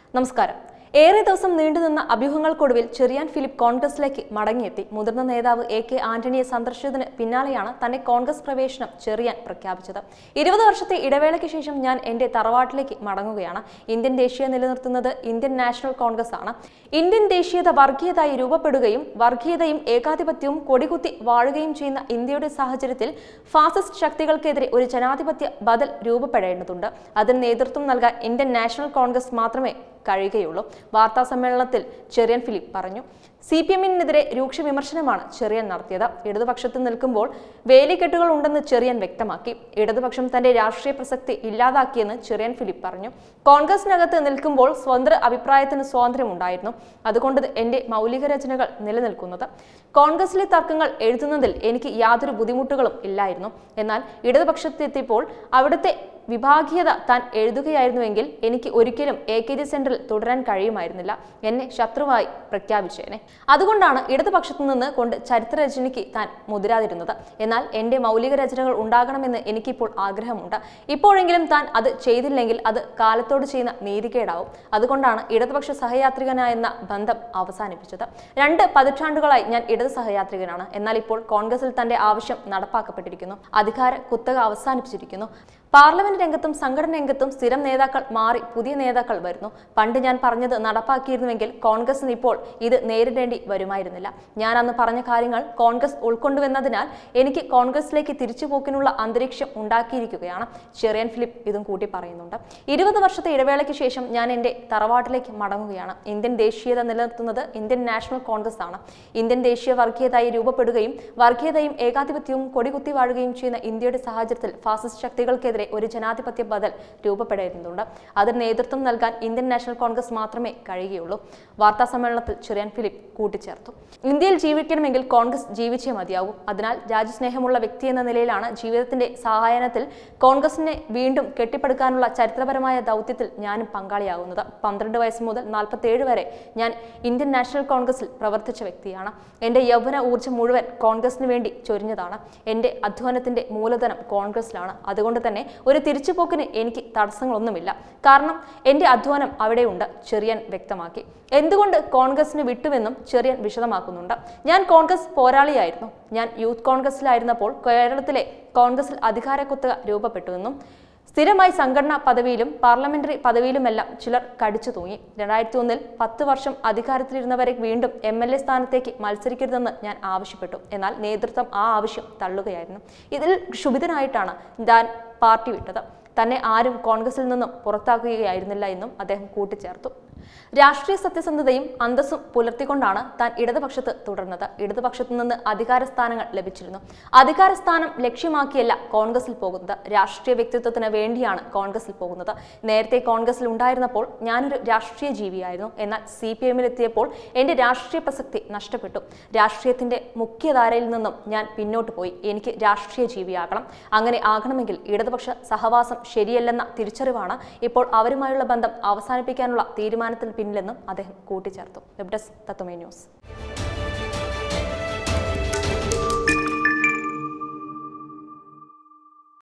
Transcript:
നമസ്കാരം ഏറെ ദിവസം നീണ്ടുനിന്ന അഭ്യൂഹങ്ങൾക്കൊടുവിൽ ചെറിയാൻ ഫിലിപ്പ് കോൺഗ്രസിലേക്ക് മടങ്ങിയെത്തി മുതിർന്ന നേതാവ് എ കെ ആന്റണിയെ സന്ദർശിച്ചതിന് പിന്നാലെയാണ് തന്റെ കോൺഗ്രസ് പ്രവേശനം ചെറിയാൻ പ്രഖ്യാപിച്ചത് ഇരുപത് വർഷത്തെ ഇടവേളയ്ക്ക് ശേഷം ഞാൻ എന്റെ തറവാട്ടിലേക്ക് മടങ്ങുകയാണ് ഇന്ത്യൻ ദേശീയ നിലനിർത്തുന്നത് ഇന്ത്യൻ നാഷണൽ കോൺഗ്രസ് ആണ് ഇന്ത്യൻ ദേശീയത വർഗീയതായി രൂപപ്പെടുകയും വർഗീയതയും ഏകാധിപത്യവും കൊടികുത്തി വാഴുകയും ചെയ്യുന്ന ഇന്ത്യയുടെ സാഹചര്യത്തിൽ ഫാസിസ്റ്റ് ശക്തികൾക്കെതിരെ ഒരു ജനാധിപത്യ ബദൽ രൂപപ്പെടേണ്ടതുണ്ട് അതിന് നേതൃത്വം നൽകാൻ ഇന്ത്യൻ നാഷണൽ കോൺഗ്രസ് മാത്രമേ കഴിയുകയുള്ളൂ വാർത്താ സമ്മേളനത്തിൽ ചെറിയൻ ഫിലിപ്പ് പറഞ്ഞു സി പി എമ്മിനെതിരെ രൂക്ഷ വിമർശനമാണ് ചെറിയൻ നടത്തിയത് ഇടതുപക്ഷത്ത് നിൽക്കുമ്പോൾ വേലിക്കെട്ടുകൾ ഉണ്ടെന്ന് ചെറിയൻ വ്യക്തമാക്കി ഇടതുപക്ഷം തന്റെ രാഷ്ട്രീയ പ്രസക്തി ഇല്ലാതാക്കിയെന്ന് ചെറിയൻ ഫിലിപ്പ് പറഞ്ഞു കോൺഗ്രസിനകത്ത് നിൽക്കുമ്പോൾ സ്വതന്ത്ര അഭിപ്രായത്തിന് സ്വാതന്ത്ര്യമുണ്ടായിരുന്നു അതുകൊണ്ട് എന്റെ മൗലിക രചനകൾ നിലനിൽക്കുന്നത് കോൺഗ്രസിലെ തർക്കങ്ങൾ എഴുതുന്നതിൽ എനിക്ക് യാതൊരു ബുദ്ധിമുട്ടുകളും ഇല്ലായിരുന്നു എന്നാൽ ഇടതുപക്ഷത്തെത്തിയപ്പോൾ അവിടുത്തെ വിഭാഗീയത താൻ എഴുതുകയായിരുന്നുവെങ്കിൽ എനിക്ക് ഒരിക്കലും എ കെ ജി സെന്ററിൽ തുടരാൻ കഴിയുമായിരുന്നില്ല എന്നെ ശത്രുവായി പ്രഖ്യാപിച്ചേനെ അതുകൊണ്ടാണ് ഇടതുപക്ഷത്തു നിന്ന് കൊണ്ട് ചരിത്രരചനയ്ക്ക് താൻ മുതിരാതിരുന്നത് എന്നാൽ എന്റെ മൗലിക രചനകൾ ഉണ്ടാകണമെന്ന് എനിക്കിപ്പോൾ ആഗ്രഹമുണ്ട് ഇപ്പോഴെങ്കിലും താൻ അത് ചെയ്തില്ലെങ്കിൽ അത് കാലത്തോട് ചെയ്യുന്ന നീതികേടാവും അതുകൊണ്ടാണ് ഇടതുപക്ഷ സഹയാത്രികനായെന്ന ബന്ധം അവസാനിപ്പിച്ചത് രണ്ട് പതിറ്റാണ്ടുകളായി ഞാൻ ഇടത് സഹയാത്രികനാണ് എന്നാൽ ഇപ്പോൾ കോൺഗ്രസിൽ തന്റെ ആവശ്യം നടപ്പാക്കപ്പെട്ടിരിക്കുന്നു അധികാര കുത്തക അവസാനിപ്പിച്ചിരിക്കുന്നു പാർലമെന്റ് രംഗത്തും സംഘടന രംഗത്തും സ്ഥിരം നേതാക്കൾ മാറി പുതിയ നേതാക്കൾ വരുന്നു പണ്ട് ഞാൻ പറഞ്ഞത് നടപ്പാക്കിയിരുന്നുവെങ്കിൽ കോൺഗ്രസിന് ഇപ്പോൾ ഇത് നേരിടേണ്ടി വരുമായിരുന്നില്ല ഞാൻ അന്ന് പറഞ്ഞ കാര്യങ്ങൾ കോൺഗ്രസ് ഉൾക്കൊണ്ടുവന്നതിനാൽ എനിക്ക് കോൺഗ്രസിലേക്ക് തിരിച്ചുപോക്കിനുള്ള അന്തരീക്ഷം ഉണ്ടാക്കിയിരിക്കുകയാണ് ചെറിയൻ ഫിലിപ്പ് ഇതും കൂട്ടി പറയുന്നുണ്ട് ഇരുപത് വർഷത്തെ ഇടവേളയ്ക്ക് ശേഷം ഞാൻ എൻ്റെ തറവാട്ടിലേക്ക് മടങ്ങുകയാണ് ഇന്ത്യൻ ദേശീയത നിലനിർത്തുന്നത് ഇന്ത്യൻ നാഷണൽ കോൺഗ്രസ് ആണ് ഇന്ത്യൻ ദേശീയ വർഗീയതായി രൂപപ്പെടുകയും വർഗീയതയും ഏകാധിപത്യവും കൊടികുത്തി വാഴുകയും ചെയ്യുന്ന ഇന്ത്യയുടെ സാഹചര്യത്തിൽ ഫാസിസ്റ്റ് ശക്തികൾക്കെതിരെ ഒരു ജനാധിപത്യ ബദൽ രൂപപ്പെടേണ്ടതുണ്ട് അതിന് നേതൃത്വം നൽകാൻ ഇന്ത്യൻ നാഷണൽ കോൺഗ്രസ് മാത്രമേ കഴിയുകയുള്ളൂ വാർത്താ സമ്മേളനത്തിൽ ചെറിയാൻ ഫിലിപ്പ് കൂട്ടിച്ചേർത്തു ഇന്ത്യയിൽ ജീവിക്കണമെങ്കിൽ കോൺഗ്രസ് ജീവിച്ചേ മതിയാവൂ അതിനാൽ രാജ്യസ്നേഹമുള്ള വ്യക്തി എന്ന നിലയിലാണ് ജീവിതത്തിന്റെ സഹായനത്തിൽ കോൺഗ്രസിനെ വീണ്ടും കെട്ടിപ്പടുക്കാനുള്ള ചരിത്രപരമായ ദൗത്യത്തിൽ ഞാനും പങ്കാളിയാകുന്നത് പന്ത്രണ്ട് വയസ്സ് മുതൽ നാൽപ്പത്തേഴ് വരെ ഞാൻ ഇന്ത്യൻ നാഷണൽ കോൺഗ്രസിൽ പ്രവർത്തിച്ച വ്യക്തിയാണ് എൻ്റെ യൗവന ഊർജ്ജം മുഴുവൻ കോൺഗ്രസിന് വേണ്ടി ചൊരിഞ്ഞതാണ് എൻ്റെ അധ്വാനത്തിന്റെ മൂലധനം കോൺഗ്രസിലാണ് അതുകൊണ്ട് തന്നെ ഒരു തിരിച്ചുപോക്കിന് എനിക്ക് തടസ്സങ്ങളൊന്നുമില്ല കാരണം എൻ്റെ അധ്വാനം അവിടെയുണ്ട് ചെറിയൻ വ്യക്തമാക്കി എന്തുകൊണ്ട് കോൺഗ്രസിന് വിട്ടുവെന്നും ചെറിയൻ വിശദമാക്കുന്നുണ്ട് ഞാൻ കോൺഗ്രസ് പോരാളിയായിരുന്നു ഞാൻ യൂത്ത് കോൺഗ്രസിലായിരുന്നപ്പോൾ കേരളത്തിലെ കോൺഗ്രസിൽ അധികാര കുത്തക രൂപപ്പെട്ടുവെന്നും സ്ഥിരമായി സംഘടനാ പദവിയിലും പാർലമെന്ററി പദവിയിലുമെല്ലാം ചിലർ കടിച്ചു തൂങ്ങി രണ്ടായിരത്തി ഒന്നിൽ പത്ത് വർഷം അധികാരത്തിലിരുന്നവരെ വീണ്ടും എം എൽ എ സ്ഥാനത്തേക്ക് മത്സരിക്കരുതെന്ന് ഞാൻ ആവശ്യപ്പെട്ടു എന്നാൽ നേതൃത്വം ആ ആവശ്യം തള്ളുകയായിരുന്നു ഇതിൽ ക്ഷുഭിതനായിട്ടാണ് ഞാൻ പാർട്ടി വിട്ടത് തന്നെ ആരും കോൺഗ്രസിൽ നിന്നും പുറത്താക്കുകയായിരുന്നില്ല എന്നും അദ്ദേഹം കൂട്ടിച്ചേർത്തു രാഷ്ട്രീയ സത്യസന്ധതയും അന്തസ്സും പുലർത്തിക്കൊണ്ടാണ് താൻ ഇടതുപക്ഷത്ത് തുടർന്നത് ഇടതുപക്ഷത്തു നിന്ന് അധികാര സ്ഥാനങ്ങൾ ലഭിച്ചിരുന്നു അധികാര സ്ഥാനം ലക്ഷ്യമാക്കിയല്ല കോൺഗ്രസിൽ പോകുന്നത് രാഷ്ട്രീയ വ്യക്തിത്വത്തിന് വേണ്ടിയാണ് കോൺഗ്രസിൽ പോകുന്നത് നേരത്തെ കോൺഗ്രസിൽ ഉണ്ടായിരുന്നപ്പോൾ ഞാനൊരു രാഷ്ട്രീയ ജീവിയായിരുന്നു എന്നാൽ സി പി എമ്മിലെത്തിയപ്പോൾ എൻ്റെ രാഷ്ട്രീയ പ്രസക്തി നഷ്ടപ്പെട്ടു രാഷ്ട്രീയത്തിന്റെ മുഖ്യധാരയിൽ നിന്നും ഞാൻ പിന്നോട്ട് പോയി എനിക്ക് രാഷ്ട്രീയ ജീവിയാകണം അങ്ങനെ ആകണമെങ്കിൽ ഇടതുപക്ഷ സഹവാസം ശരിയല്ലെന്ന തിരിച്ചറിവാണ് ഇപ്പോൾ അവരുമായുള്ള ബന്ധം അവസാനിപ്പിക്കാനുള്ള തീരുമാനത്തിൽ പിന്നിലെന്നും അദ്ദേഹം കൂട്ടിച്ചേർത്തു വെബ് ഡെസ്ക് തത്വമേ ന്യൂസ്